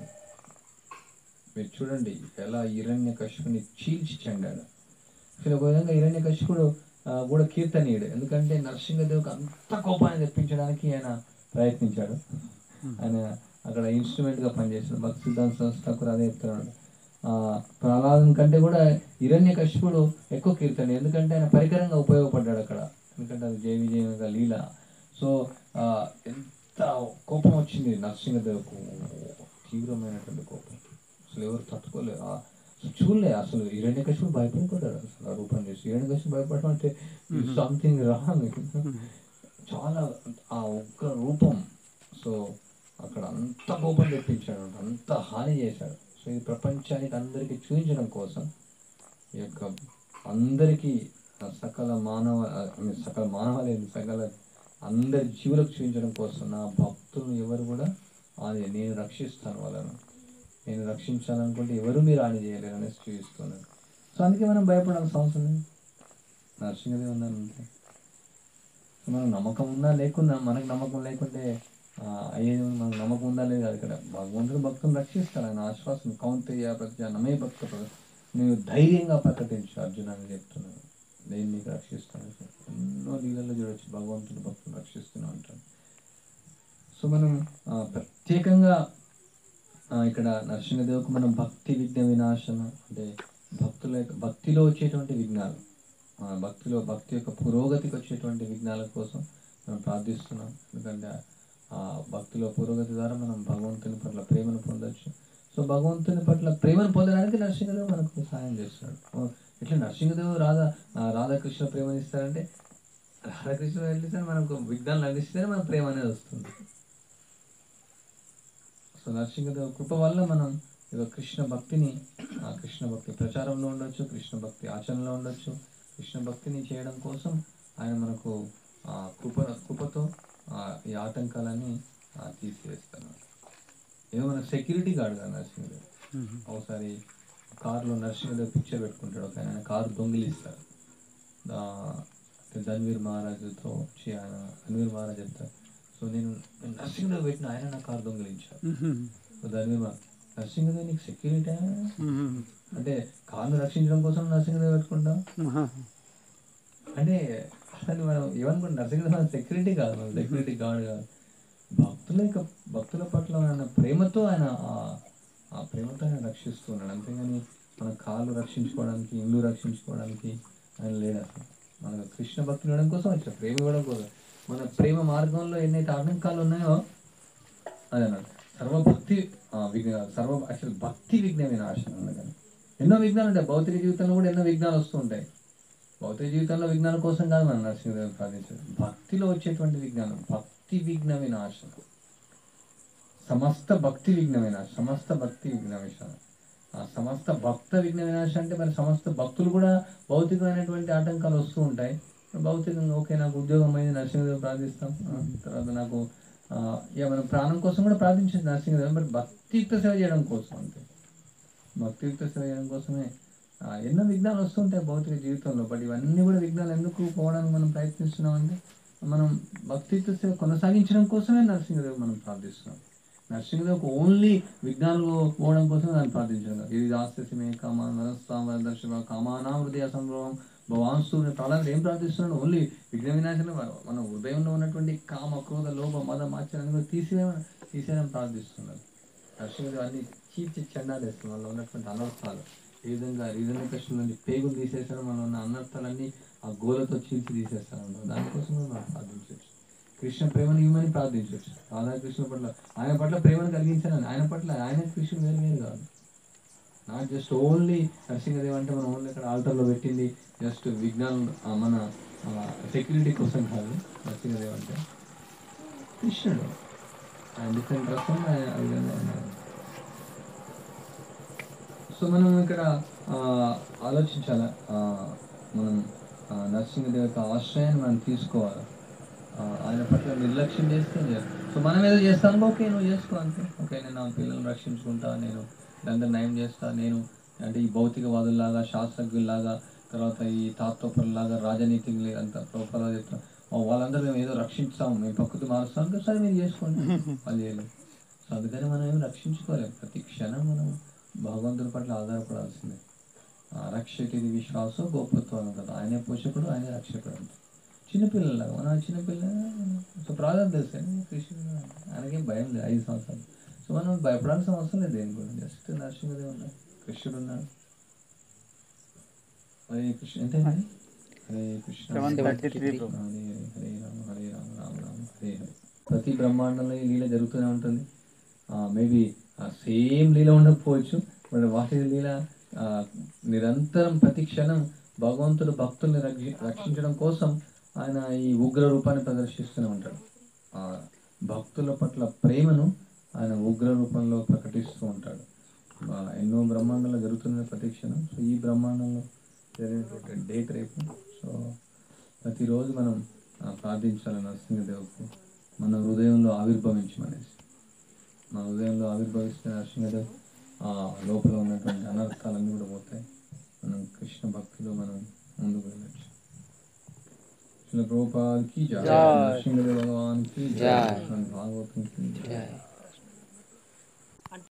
మీరు చూడండి ఎలా హిరణ్య కశిపుని చీల్చి చెండాడు అసలు ఒక విధంగా హిరణ్య కశిపుడు కూడా కీర్తనీయుడు ఎందుకంటే నరసింహదేవ్కి అంత కోపాన్ని తెప్పించడానికి ఆయన ప్రయత్నించాడు ఆయన అక్కడ ఇన్స్ట్రుమెంట్ గా పనిచేశాడు భక్తి సిద్ధాంత సంస్థ కూడా అదే చెప్తున్నాడు ఆ ప్రహ్లాదం కంటే కూడా హిరణ్య కశిపుడు ఎక్కువ కీర్తన ఎందుకంటే ఆయన పరికరంగా ఉపయోగపడ్డాడు అక్కడ ఎందుకంటే అది జయ విజయంగా లీల సో ఆ, ఎంత కోపం వచ్చింది నరసింహదేవ్కు తీవ్రమైనటువంటి కోపం అసలు ఎవరు తట్టుకోలేరు ఆ- అసలు చూడలే అసలు హిరణ్య కశిపుడు భయపడిపోతాడు అసలు ఆ రూపం చేసి హిరణ్య కశిపుడు భయపడడం అంటే సంథింగ్ రాంగ్ చాలా ఆ ఒక్క రూపం సో అక్కడ అంత కోపం తెప్పించాడు అంత హాని చేశాడు సో ఇది ప్రపంచానికి అందరికీ చూపించడం కోసం ఈ యొక్క అందరికీ ఆ సకల మానవ ఆ, I mean, సకల మానవాళి సకల అందరి జీవులకు చూపించడం కోసం నా భక్తులను ఎవరు కూడా అది నేను రక్షిస్తాను వాళ్ళను నేను రక్షించాలనుకుంటే ఎవరు మీరు హాని చేయలేరు అనేసి చూపిస్తున్నాను సో అందుకే మనం భయపడాల్సిన అవసరం లేదు నరసింహదేవి ఉన్నాను అంతే సో మనకు నమ్మకం ఉందా లేకున్నా మనకు నమ్మకం లేకుంటే ఆ, అయ్యేది ఉంది, మనకు నమ్మకం ఉందా లేదా అది ఇక్కడ భగవంతుడు భక్తులను రక్షిస్తాడు ఆయన ఆశ్వాసం కౌంతయ్య ప్రతి నమే భక్త ప్ర- నువ్వు ధైర్యంగా ప్రకటించు అర్జున అని చెప్తున్నాను నేను నీకు రక్షిస్తాను ఎన్నో నీళ్ళలో చూడొచ్చు భగవంతుడు భక్తులు రక్షిస్తూనే ఉంటాడు సో మనం ఆ, ప్రత్యేకంగా ఆ, ఇక్కడ నరసింహదేవుకు మనం భక్తి విఘ్న వినాశన అంటే భక్తుల యొక్క భక్తిలో వచ్చేటువంటి విఘ్నాలు ఆ, భక్తిలో భక్తి యొక్క పురోగతికి వచ్చేటువంటి విఘ్నాల కోసం మనం ప్రార్థిస్తున్నాం ఎందుకంటే ఆ భక్తిలో పురోగతి ద్వారా మనం భగవంతుని పట్ల ప్రేమను పొందొచ్చు సో భగవంతుని పట్ల ప్రేమను పొందడానికి నరసింహదేవ్ మనకు సహాయం చేస్తాడు ఓ, ఇట్లా నరసింహదేవ్ రాధా ఆ, రాధాకృష్ణ ప్రేమని ఇస్తారంటే రాధాకృష్ణ వెళ్ళిస్తే మనకు విఘ్నాలు అందిస్తేనే మన ప్రేమ అనేది వస్తుంది సో నరసింహదేవ్ కృప వల్ల మనం ఇక కృష్ణ భక్తిని ఆ కృష్ణ భక్తి ప్రచారంలో ఉండొచ్చు కృష్ణ భక్తి ఆచరణలో ఉండొచ్చు కృష్ణ భక్తిని చేయడం కోసం ఆయన మనకు ఆ కృప కృపతో ఆ ఈ ఆటంకాలన్నీ ఆ, తీసివేస్తాను ఏదో మన సెక్యూరిటీ గార్డ్ కదా నరసింహదేవ్ ఒకసారి కారులో నరసింహదేవ్ పిక్చర్ పెట్టుకుంటాడు ఒక ఆయన కారు దొంగిలిస్తాడు ఆ, ధన్వీర్ మహారాజుతో వచ్చి ఆయన ధన్వీర్ మహారాజ్ చెప్తారు సో నేను నేను నరసింహదేవ్ పెట్టిన ఆయన నా కారు దొంగిలించాడు సో ధన్వీర్ మహారాజ్ నరసింహదేవ్ నీకు సెక్యూరిటీ అంటే కాళ్ళు రక్షించడం కోసం నరసింహదేవ్ పెట్టుకుంటాం అంటే అసలు మనం ఏమనుకుంటాం నరసింహదేవ్ సెక్యూరిటీ కాదు మన సెక్యూరిటీ గార్డ్ కాదు భక్తుల యొక్క భక్తుల పట్ల ఆయన ప్రేమతో ఆయన ఆ- ఆ ప్రేమతో ఆయన రక్షిస్తున్నాడు అంతేగాని మన కాళ్ళు రక్షించుకోవడానికి ఇల్లు రక్షించుకోవడానికి ఆయన లేడు అసలు మన కృష్ణ భక్తులు ఇవ్వడం కోసం వచ్చాడు ప్రేమ ఇవ్వడం కోసం మన ప్రేమ మార్గంలో ఎన్నైతే ఆటంకాలు ఉన్నాయో అదే అన్నాడు సర్వభక్తి ఆ, విఘ్న సర్వ అసలు భక్తి విఘ్న వినాశనం అన్నది ఎన్నో విఘ్నాలు ఉంటాయి భౌతిక జీవితంలో కూడా ఎన్నో విఘ్నాలు వస్తూ ఉంటాయి భౌతిక జీవితంలో విజ్ఞాన కోసం కాదు మనం నరసింహదేవుడు ప్రార్థించారు భక్తిలో వచ్చేటువంటి విజ్ఞానం భక్తి విఘ్న వినాశనం సమస్త భక్తి విఘ్న వినాశం సమస్త భక్తి విఘ్న వినాశనం ఆ సమస్త భక్త విఘ్న వినాశం అంటే మరి సమస్త భక్తులు కూడా భౌతికమైనటువంటి ఆటంకాలు వస్తూ ఉంటాయి భౌతికంగా ఓకే నాకు ఉద్యోగం అయింది నరసింహదేవి ప్రార్థిస్తాం ఆ, తర్వాత నాకు ఆ, ఇక మనం ప్రాణం కోసం కూడా ప్రార్థించేది నరసింహదేవి మరి భక్తియుక్త సేవ చేయడం కోసం అంతే భక్తియుక్త సేవ చేయడం కోసమే ఆ, ఎన్నో విఘ్నాలు వస్తుంటాయి భౌతిక జీవితంలో బట్ ఇవన్నీ కూడా విఘ్నాలు ఎందుకు పోవడానికి మనం ప్రయత్నిస్తున్నామంటే మనం భక్తియుక్త సేవ కొనసాగించడం కోసమే నరసింహదేవి మనం ప్రార్థిస్తున్నాం నరసింహదేవికి ఓన్లీ విఘ్నాలు పోవడం కోసమే దాన్ని ప్రార్థించాలి ఇది దాస్యమే కామా నరస్తామ దర్శన కామానా హృదయ సంభవం భవాన్సు ప్రాణాలు ఏం ప్రార్థిస్తున్నాడు ఓన్లీ విఘ్న వినాశనం మన హృదయంలో ఉన్నటువంటి కామ క్రోధ లోభ మద మాత్రాన్ని కూడా తీసివేయమని తీసేయడం ప్రార్థిస్తున్నారు నరసింహదేవి అన్ని చీల్చి చెండాలేస్తుంది వాళ్ళలో ఉన్నటువంటి అనర్థాలు ఏ విధంగా రీజన్ కృష్ణ నుండి పేగులు తీసేసారు మనలో ఉన్న అనర్థాలన్నీ ఆ గోలతో చీల్చి తీసేస్తాను దానికోసం మనం ప్రార్థించవచ్చు కృష్ణ ప్రేమను ఇవ్వమని ప్రార్థించవచ్చు రాధాకృష్ణ పట్ల ఆయన పట్ల ప్రేమను కలిగించాలని ఆయన పట్ల ఆయన కృష్ణుడు వేరు వేరు కాదు నాట్ జస్ట్ ఓన్లీ నరసింహదేవ్ అంటే మనం ఓన్లీ ఇక్కడ ఆల్టర్లో పెట్టింది జస్ట్ విజ్ఞానం ఆ, మన సెక్యూరిటీ కోసం కాదు నరసింహదేవ్ అంటే కృష్ణుడు ఆయన డిఫరెంట్ రసం ఆయన ఆ విధంగా ఉన్నారు సో మనం ఇక్కడ ఆ, ఆలోచించాలి ఆ, మనం ఆ, నరసింహదేవ్ యొక్క ఆశ్రయాన్ని మనం తీసుకోవాలి ఆ, ఆయన పట్ల నిర్లక్ష్యం చేస్తే చేయాలి. సో మనం ఏదో చేస్తాను ఓకే నువ్వు చేసుకో అంతే ఓకే నేను నా పిల్లల్ని రక్షించుకుంటా నేను దాంతో నయం చేస్తా నేను అంటే ఈ భౌతికవాదుల్లాగా శాస్త్రజ్ఞుల్లాగా తర్వాత ఈ తాత్వపరులాగా రాజనీతి అంతా ప్రభుత్వాలు చెప్తాం "ఓ, వాళ్ళందరూ మేము ఏదో రక్షిస్తాం మేము ప్రకృతి మారుస్తాం ఇంకా సరే మీరు చేసుకోండి వాళ్ళు చేయలేదు సో అందుకని మనం ఏమి రక్షించుకోలేము ప్రతి క్షణం మనం భగవంతుడి పట్ల ఆధారపడాల్సిందే ఆ, రక్షకుడి విశ్వాసం గొప్పత్వం కదా ఆయనే పోషకుడు ఆయనే రక్షకుడు అంతే చిన్నపిల్లలాగా మన చిన్నపిల్ల సో ప్రాధాన్యత తెలుసు కృష్ణుడు ఆయనకేం భయం లేదు ఐదు సంవత్సరాలు సో మనం భయపడాల్సిన అవసరం లేదు దేని కూడా జస్ట్ నరసింహదేవ్ ఉన్నాడు కృష్ణుడు ఉన్నాడు హరే కృష్ణ ఎంత అయింది? Hare Krishna Seven Hare thirty three, bro. Hare Rama Hare Rama Rama Rama Hare Hare ప్రతి బ్రహ్మాండంలో ఈ లీల జరుగుతూనే ఉంటుంది మేబీ సేమ్ లీల ఉండకపోవచ్చు బట్ వాటి లీల ఆ, నిరంతరం ప్రతి క్షణం భగవంతుడు భక్తుల్ని రక్షి రక్షించడం కోసం ఆయన ఈ ఉగ్ర రూపాన్ని ప్రదర్శిస్తూనే ఉంటాడు ఆ భక్తుల పట్ల ప్రేమను ఆయన ఉగ్ర రూపంలో ప్రకటిస్తూ ఉంటాడు ఆ, ఎన్నో బ్రహ్మాండాలు జరుగుతున్న ప్రతి క్షణం సో ఈ బ్రహ్మాండంలో జరిగినటువంటి డేట్ రేపు సో ప్రతిరోజు మనం ఆ, ప్రార్థించాలి నరసింహదేవుకు మన హృదయంలో ఆవిర్భవించమనేసి మన హృదయంలో ఆవిర్భవిస్తే నరసింహదేవ్ ఆ లోపల ఉన్నటువంటి అనర్థాలన్నీ కూడా పోతాయి మనం కృష్ణ భక్తిలో మనం ముందుకు వెళ్ళచ్చు శిల ప్రభుపాద్ की जय जय। नरसिंहदेव भगवान की जय। भागवतम की जय जय